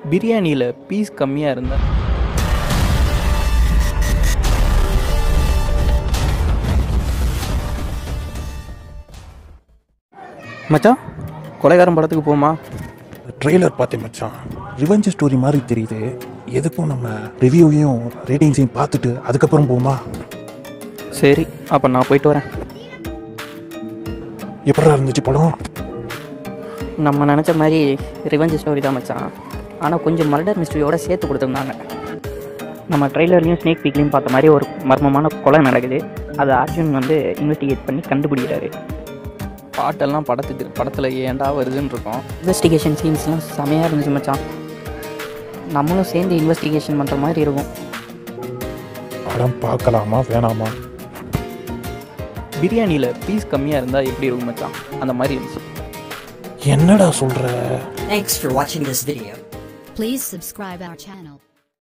பிரியாணியில் பீஸ் கம்மியாக இருந்தா மச்சான் கொலைகாரன் படத்துக்கு போமா ட்ரெய்லர் பார்த்தேன் மச்சான் ரிவெஞ்ச் ஸ்டோரி மாதிரி தெரியுது எதுக்கும் நம்ம ரிவ்யூவையும் ரேட்டிங்ஸையும் பார்த்துட்டு அதுக்கப்புறம் போமா சரி அப்போ நான் போயிட்டு வரேன் எப்படா இருந்துச்சு படம் நம்ம நினச்ச மாதிரி ரிவெஞ்ச் ஸ்டோரி தான் மச்சான் ஆனால் கொஞ்சம் மர்டர் மிஸ்ட்ரியோட சேர்த்து கொடுத்துருந்தாங்க நம்ம ட்ரெய்லர்லையும் ஸ்னேக் பீக்லையும் பார்த்த மாதிரி ஒரு மர்மமான கொலை நடக்குது அதை அர்ஜுன் வந்து இன்வெஸ்டிகேட் பண்ணி கண்டுபிடிக்கிறாரு பாட்டெல்லாம் படத்துக்கு படத்தில் ஏன்டா வருதுன்னு இருக்கோம் இன்வெஸ்டிகேஷன் சீன்ஸ்லாம் செமையாக இருந்துச்சு மச்சான் நம்மளும் சேர்ந்து இன்வெஸ்டிகேஷன் பண்ணுற மாதிரி இருக்கும் படம் பார்க்கலாமா வேணாமா பிரியாணியில் பீஸ் கம்மியாக இருந்தால் எப்படி இருக்கும் மச்சான் அந்த மாதிரி இருந்துச்சு என்னடா சொல்ற Thanks for watching this video. Please subscribe our channel.